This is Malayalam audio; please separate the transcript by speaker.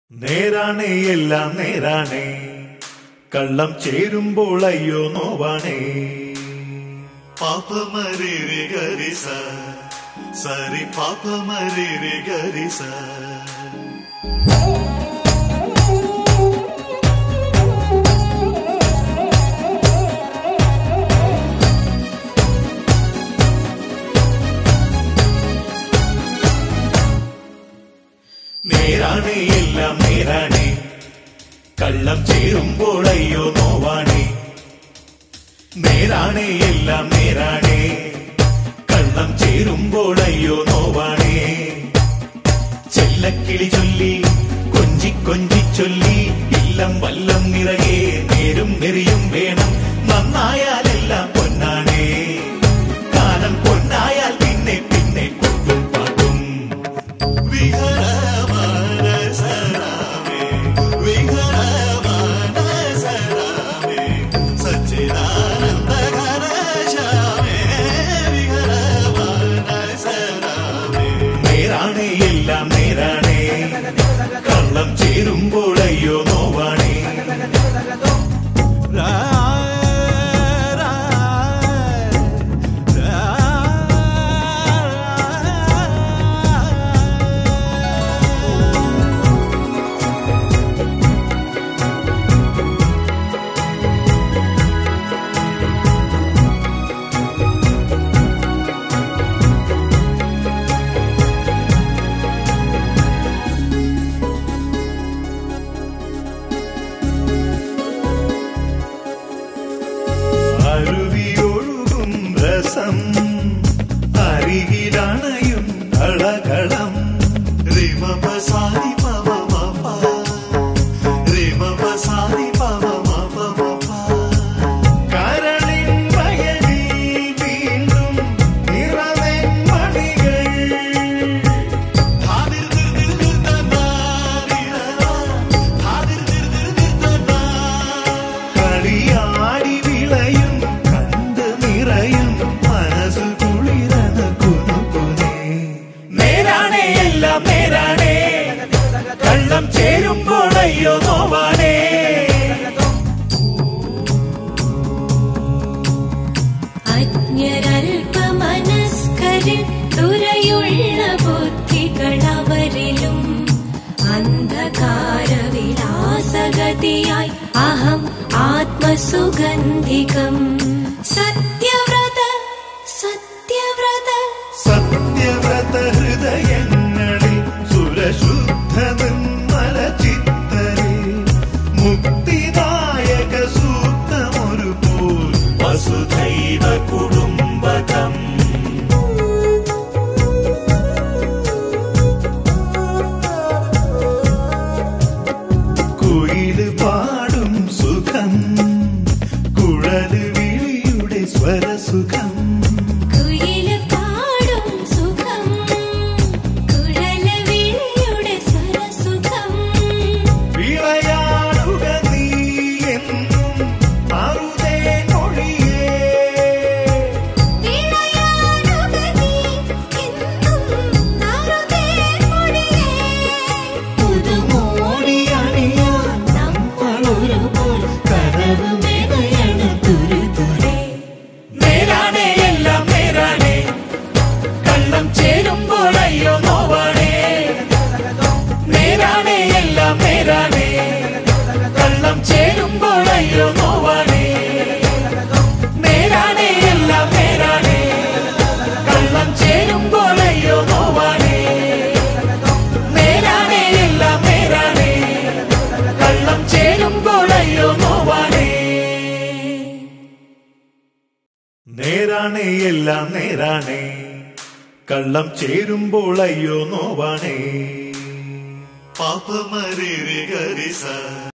Speaker 1: നേരാണേ എല്ലാം നേരാണേ കള്ളം ചേരുമ്പോൾ അയ്യോ നോവാണേ
Speaker 2: పాపమరి గరిస సరి పాపమరి గరిస
Speaker 1: നേരാണേ എല്ലാം നേരാണേ കള്ളം ചേരുമ്പോൾ അയ്യോ നോവാണേ നേരാണേ എല്ലാം നേരാണേ കള്ളം ചേരുമ്പോൾ അയ്യോ നോവാണേ ചെല്ലക്കിളി ചൊല്ലി കൊഞ്ചി കൊഞ്ചി ചൊല്ലി ഇല്ലം വല്ലം നിറയെ നേരും നെറിയും വേണം നന്നായാലെല്ലാം പൊന്നാണേ കാലം പൊന്നായാൽ പിന്നെ പിന്നെ കൊട്ടും പാട്ടും
Speaker 2: విహరమనసరామే విహరమనసరామే సచ్చిదానంద ఘనశ్యామే విహరమనసరామే
Speaker 1: നേരാണേ എല്ലാം നേരാണേ കള്ളം ചേരുമ്പോൾ അയ്യോ നോവാണേ അരുവിയൊഴുകും രസം അരികിലണയും കളകളം
Speaker 2: రిమపసాని పవమప రిమపసాని పవమపమప
Speaker 1: കരളിൻ വയലിൽ വീണ്ടും നിറവെൺ മണികൾ
Speaker 2: ధాదిర్ దిర్ దిర్ దిర్ తన్నారిరరా ధాదిర్ దిర్ దిర్ దిర్ తన్నా
Speaker 1: കളിയാടി വിളയും കണ്ട് നിറയും മനസ്സ് കുളിരന കുനുകുനേ നേരാണേ എല്ലാം നേരാണേ കള്ളം ചേരുമ്പോൾ അയ്യോ നോവാണേ
Speaker 3: അജ്ഞരൽപമനസ്കരിൽ തുരയുള്ള ബുദ്ധികളവരിലും അന്ധകാരവിലാസഗതിയായി അഹം ആത്മസുഗന്ധികം സത്യവ്രത സത്യവ്രത
Speaker 1: സത്യവ്രത ഹൃദയങ്ങളിൽ സുരശുദ്ധ നിർമ്മല ചിത്തരെ മുക്തിദായക സൂക്തമൊരു പോൽ വസുധൈവ കുടുംബകം കുയില് പാടും സുഖം കുഴല് വിളിയുടെ സ്വരസുഖം
Speaker 3: കുയില് പാടും സുഖം കുഴലവിളിയുടെ സ്വരസുഖം
Speaker 1: വിളയാടുക നീ എന്നും അറുതേ മൊഴിയേ
Speaker 3: വിളയാടുക നീ എന്നും നറുതേ മൊഴിയേ. പുതുമോടിയണിയാൻ നമ്മളൊരുപോൽ കനവ് മെനയണ തുരുതുരേ.
Speaker 1: നേരാണേ എല്ലാം നേരാണേ കള്ളം ചേരുമ്പോൾ അയ്യോ നോവാണേ നേരാണേ എല്ലാം നേരാണേ കള്ളം ചേരുമ്പോൾ അയ്യോ നോവാണേ നേരാണേ എല്ലാം നേരാണേ കള്ളം ചേരുമ്പോൾ അയ്യോ നോവാണേ നേരാണേ എല്ലാം നേരാണേ കള്ളം ചേരുമ്പോൾ അയ്യോ നോവാണേ നേരാണേ എല്ലാം നേരാണേ കള്ളം ചേരുമ്പോൾ അയ്യോ നോവാണേ
Speaker 2: పాపమరి గరిస